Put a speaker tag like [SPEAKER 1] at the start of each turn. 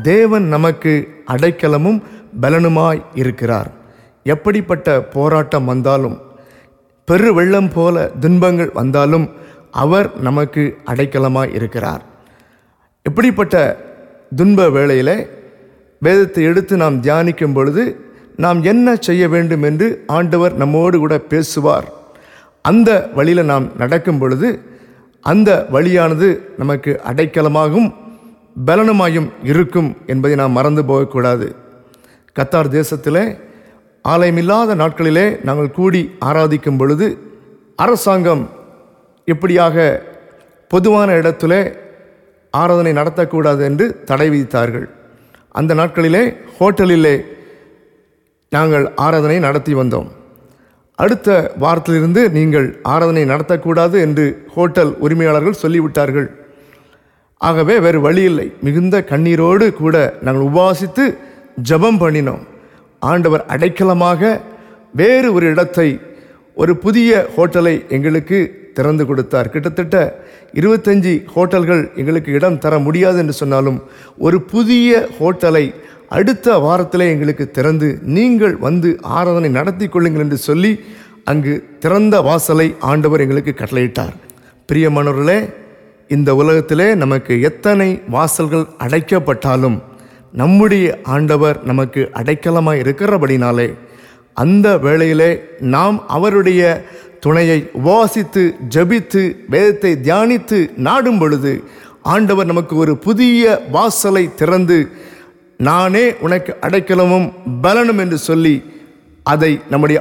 [SPEAKER 1] தேவன் நமக்கு அடைக்கலமும் பலனுமாய் இருக்கிறார் எப்படிப்பட்ட போராட்டம் வந்தாலும் பெரு வெள்ளம் போல துன்பங்கள் வந்தாலும் அவர் நமக்கு அடைக்கலமாய் இருக்கிறார் எப்படிப்பட்ட துன்ப வேளையிலே வேதத்தை எடுத்து நாம் தியானிக்கும் பொழுது நாம் என்ன செய்ய வேண்டும் என்று ஆண்டவர் நம்மோடு கூட பேசுவார் அந்த வழியில் நாம் நடக்கும் பொழுது அந்த வழியானது நமக்கு அடைக்கலமாகவும் பலனுமாயும் இருக்கும் என்பதை நாம் மறந்து போகக்கூடாது கத்தார் தேசத்திலே ஆலயமில்லாத நாட்களிலே நாங்கள் கூடி ஆராதிக்கும் பொழுது அரசாங்கம் இப்படியாக பொதுவான இடத்திலே ஆராதனை நடத்தக்கூடாது என்று தடை விதித்தார்கள் அந்த நாட்களிலே ஹோட்டலிலே நாங்கள் ஆராதனை நடத்தி வந்தோம் அடுத்த வாரத்திலிருந்து நீங்கள் ஆராதனை நடத்தக்கூடாது என்று ஹோட்டல் உரிமையாளர்கள் சொல்லிவிட்டார்கள் ஆகவே வேறு வழி இல்லை மிகுந்த கண்ணீரோடு கூட நாங்கள் உபவாசித்து ஜெபம் பண்ணினோம் ஆண்டவர் அடைக்கலமாக வேறு ஒரு இடத்தை ஒரு புதிய ஹோட்டலை எங்களுக்கு திறந்து கொடுத்தார் கிட்டத்தட்ட இருபத்தஞ்சி ஹோட்டல்கள் எங்களுக்கு இடம் தர முடியாது என்று சொன்னாலும் ஒரு புதிய ஹோட்டலை அடுத்த வாரத்திலே எங்களுக்கு திறந்து நீங்கள் வந்து ஆராதனை நடத்தி கொள்ளுங்கள் என்று சொல்லி அங்கு திறந்த வாசலை ஆண்டவர் எங்களுக்கு கட்டளையிட்டார் பிரியமானவர்களே இந்த உலகத்திலே நமக்கு எத்தனை வாசல்கள் அடைக்கப்பட்டாலும் நம்முடைய ஆண்டவர் நமக்கு அடைக்கலமாய் இருக்கிறபடினாலே அந்த வேளையிலே நாம் அவருடைய துணையை உபவாசித்து ஜபித்து வேதத்தை தியானித்து நாடும் பொழுது ஆண்டவர் நமக்கு ஒரு புதிய வாசலை திறந்து நானே உனக்கு அடைக்கலமும் பலனும் என்று சொல்லி அதை நம்முடைய